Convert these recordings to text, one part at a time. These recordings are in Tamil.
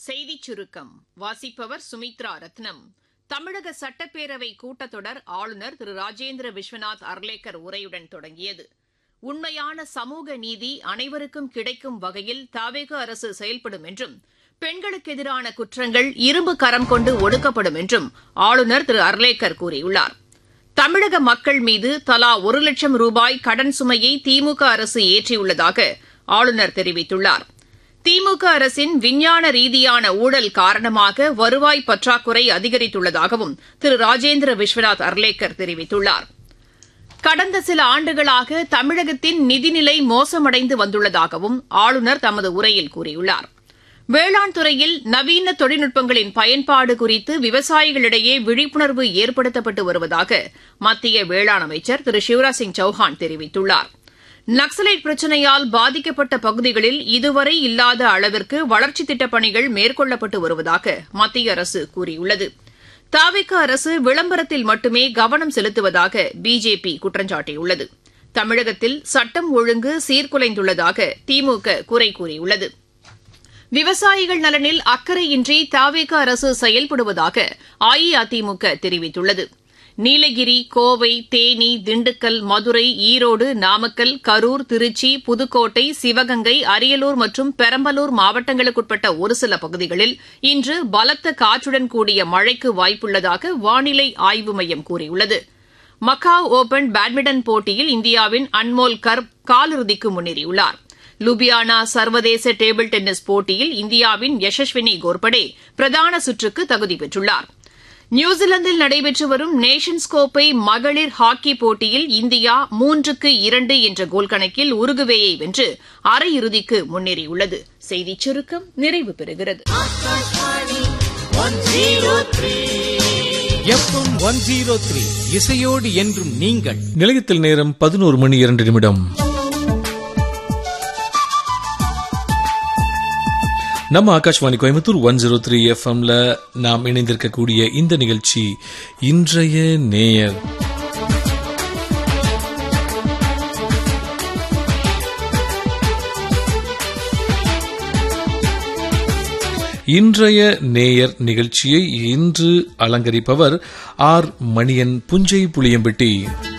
செய்திச் சுருக்கம் வாசிப்பவர் சுமித்ரா ரத்னம் தமிழக சட்டப்பேரவை கூட்டத்தொடர் ஆளுநர் திரு ராஜேந்திர விஸ்வநாத் அர்லேக்கர் உரையுடன் தொடங்கியது உண்மையான சமூக நீதி அனைவருக்கும் கிடைக்கும் வகையில் தாவேக அரசு செயல்படும் என்றும் பெண்களுக்கு எதிரான குற்றங்கள் இரும்பு கரம் கொண்டு ஒடுக்கப்படும் என்றும் ஆளுநர் திரு அர்லேக்கர் கூறியுள்ளார் தமிழக மக்கள் மீது தலா ஒரு லட்சம் ரூபாய் கடன் சுமையை திமுக அரசு ஏற்றியுள்ளதாக ஆளுநர் தெரிவித்துள்ளார் திமுக அரசின் விஞ்ஞான ரீதியான ஊழல் காரணமாக வருவாய் பற்றாக்குறை அதிகரித்துள்ளதாகவும் திரு ராஜேந்திர விஸ்வநாத் அர்லேக்கர் தெரிவித்துள்ளார் கடந்த சில ஆண்டுகளாக தமிழகத்தின் நிதிநிலை மோசமடைந்து வந்துள்ளதாகவும் ஆளுநர் தமது உரையில் கூறியுள்ளார் வேளாண் துறையில் நவீன தொழில்நுட்பங்களின் பயன்பாடு குறித்து விவசாயிகளிடையே விழிப்புணர்வு ஏற்படுத்தப்பட்டு வருவதாக மத்திய வேளாண் அமைச்சர் திரு சிவராஜ் சிங் சௌஹான் தெரிவித்துள்ளார் நக்சலைட் பிரச்சினையால் பாதிக்கப்பட்ட பகுதிகளில் இதுவரை இல்லாத அளவிற்கு வளர்ச்சித் திட்டப் பணிகள் மேற்கொள்ளப்பட்டு வருவதாக மத்திய அரசு கூறியுள்ளது தாவிக அரசு விளம்பரத்தில் மட்டுமே கவனம் செலுத்துவதாக பிஜேபி குற்றம் சாட்டியுள்ளது தமிழகத்தில் சட்டம் ஒழுங்கு சீர்குலைந்துள்ளதாக திமுக குறை கூறியுள்ளது விவசாயிகள் நலனில் அக்கறையின்றி தாவேக அரசு செயல்படுவதாக அஇஅதிமுக தெரிவித்துள்ளது நீலகிரி கோவை தேனி திண்டுக்கல் மதுரை ஈரோடு நாமக்கல் கரூர் திருச்சி புதுக்கோட்டை சிவகங்கை அரியலூர் மற்றும் பெரம்பலூர் மாவட்டங்களுக்குட்பட்ட ஒரு சில பகுதிகளில் இன்று பலத்த காற்றுடன் கூடிய மழைக்கு வாய்ப்புள்ளதாக வானிலை ஆய்வு மையம் கூறியுள்ளது மக்காவ் ஓபன் பேட்மிண்டன் போட்டியில் இந்தியாவின் அன்மோல் கர்ப் காலிறுதிக்கு முன்னேறியுள்ளார் லுபியானா சர்வதேச டேபிள் டென்னிஸ் போட்டியில் இந்தியாவின் யசஸ்வினி கோர்படே பிரதான சுற்றுக்கு தகுதி பெற்றுள்ளார் நியூசிலாந்தில் நடைபெற்று வரும் நேஷன்ஸ் கோப்பை மகளிர் ஹாக்கி போட்டியில் இந்தியா மூன்றுக்கு இரண்டு என்ற கோல் கணக்கில் உருகுவேயை வென்று அரையிறுதிக்கு முன்னேறியுள்ளது செய்திச் சுருக்கம் நிறைவு பெறுகிறது எஃப்எம் ஒன் ஜீரோ த்ரீ இசையோடு என்றும் நீங்கள் நிலையத்தில் நேரம் பதினோரு மணி இரண்டு நிமிடம் நம்ம Akashvani Coimbatore one zero three எஃப்எம்ல நாம் இணைந்திருக்கக்கூடிய இந்த நிகழ்ச்சி இன்றைய நேயர் இன்றைய நேயர் நிகழ்ச்சியை இன்று அலங்கரிப்பவர் ஆர் மணியன் புஞ்சை புளியம்பட்டி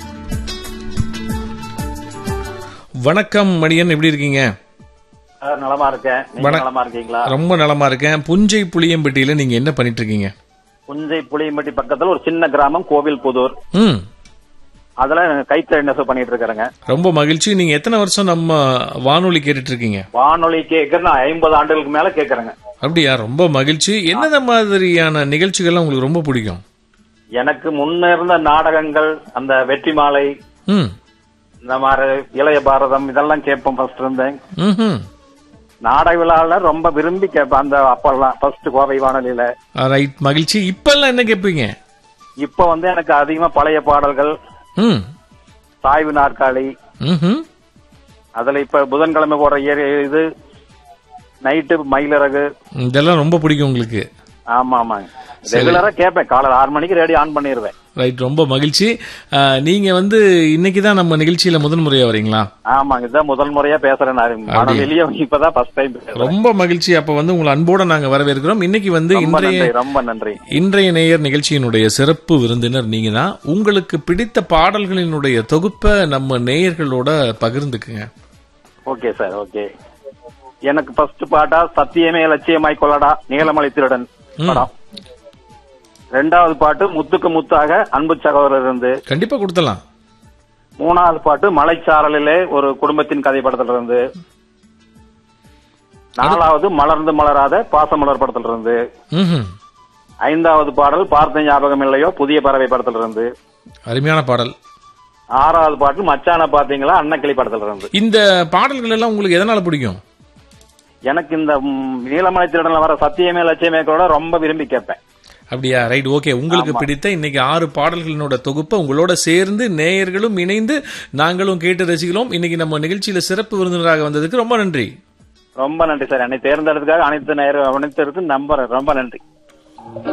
வணக்கம் மணியன் எப்படி இருக்கீங்க சார் நலமா இருக்கேன் நீங்க வணக்- நலமா இருக்கீங்களா ரொம்ப நலமா இருக்கேன் புஞ்சை புளியம்பட்டியில நீங்க என்ன பண்ணிட்டு இருக்கீங்க புஞ்சை புளியம்பட்டி பக்கத்துல ஒரு சின்ன கிராமம் கோவில் புதூர் ம் அதுல கைத்தறி நெசவு பண்ணிட்டு இருக்கிறேங்க ரொம்ப மகிழ்ச்சி நீங்க எத்தனை வருஷம் நம்ம வானொலி கேட்டுட்டு இருக்கீங்க வானொலி கேட்கற நான் ஐம்பது ஆண்டுகளுக்கு மேல கேட்கறேங்க அப்படியா ரொம்ப மகிழ்ச்சி என்னென்ன மாதிரியான நிகழ்ச்சிகள்லாம் உங்களுக்கு ரொம்ப பிடிக்கும் எனக்கு முன்ன இருந்த நாடகங்கள் அந்த வெற்றி மாலை ம் இந்த மாதிரி இளைய பாரதம் இதெல்லாம் கேட்போம் ஃபர்ஸ்ட் இருந்தேன் ம் நாடக விழால ரொம்ப விரும்பி கேட்பேன் அந்த அப்பெல்லாம் ஃபர்ஸ்ட் கோவை வானொலியில ரைட் மகிழ்ச்சி இப்பெல்லாம் என்ன கேட்பீங்க இப்ப வந்து எனக்கு அதிகமா பழைய பாடல்கள் ம் சாய்வு நாற்காலி ம் அதுல இப்ப புதன்கிழமை போடுற ஏ- இது நைட்டு மயிலிறகு இதெல்லாம் ரொம்ப பிடிக்கும் உங்களுக்கு ஆமா ஆமாங்க ரெகுலரா கேட்பேன் காலையில ஆறு மணிக்கு ரேடியோ ஆன் பண்ணிடுவேன் ரைட் ரொம்ப மகிழ்ச்சி அஹ், நீங்க வந்து இன்னைக்கு தான் நம்ம நிகழ்ச்சியில முதல் முறையா வரீங்களா ஆமாங்க இதுதான் முதல் முறையா பேசுறேன் நான் மனவெளியே இப்பதான் ஃபர்ஸ்ட் டைம் பேசுறேன் ரொம்ப மகிழ்ச்சி அப்ப வந்து உங்களை அன்போட நாங்க வரவேற்கிறோம் இன்னைக்கு வந்து ரொம்ப இன்றைய நன்றி ரொம்ப நன்றி இன்றைய நேயர் நிகழ்ச்சியினுடைய சிறப்பு விருந்தினர் நீங்க தான் உங்களுக்கு பிடித்த பாடல்களினுடைய தொகுப்பை நம்ம நேயர்களோட பகிர்ந்துக்குங்க ஓகே சார் ஓகே எனக்கு ஃபர்ஸ்ட் பாட்டா சத்தியமே லட்சியமாய் கொள்ளடா நீலமலை திருடன் படம் ரெண்டாவது பாட்டு முத்துக்கு முத்தாக அன்பு சகோதரர் இருந்து கண்டிப்பா கொடுத்தலாம் மூணாவது பாட்டு மலைச்சாரலிலே ஒரு குடும்பத்தின் கதை படத்துல இருந்து நாலாவது மலர்ந்து மலராத பாசமலர் படத்துல இருந்து ம்ஹும். ஐந்தாவது பாடல் பார்த்த ஞாபகம் இல்லையோ புதிய பறவை படத்துல இருந்து அருமையான பாடல் ஆறாவது பாட்டு மச்சான பாத்தீங்களா அன்னக்கிளி படத்துல இருந்து இந்த பாடல்கள் எல்லாம் உங்களுக்கு எதனால பிடிக்கும் எனக்கு இந்த ம், நீலமலை திருடன்ல வர சத்தியமே லட்சியமே கூட ரொம்ப விரும்பி கேட்பேன் அப்படியா ரைட் ஓகே உங்களுக்கு பிடித்த இன்னைக்கு ஆறு பாடல்களோட தொகுப்பை உங்களோட சேர்ந்து நேயர்களும் இணைந்து நாங்களும் கேட்டு ரசிக்கிறோம் இன்னைக்கு நம்ம நிகழ்ச்சியில சிறப்பு விருந்தினராக வந்ததுக்கு ரொம்ப நன்றி ரொம்ப நன்றி சார் என்னை தேர்ந்தெடுத்துக்காக அனைத்து நேரம் அனைத்து நம்பர் ரொம்ப நன்றி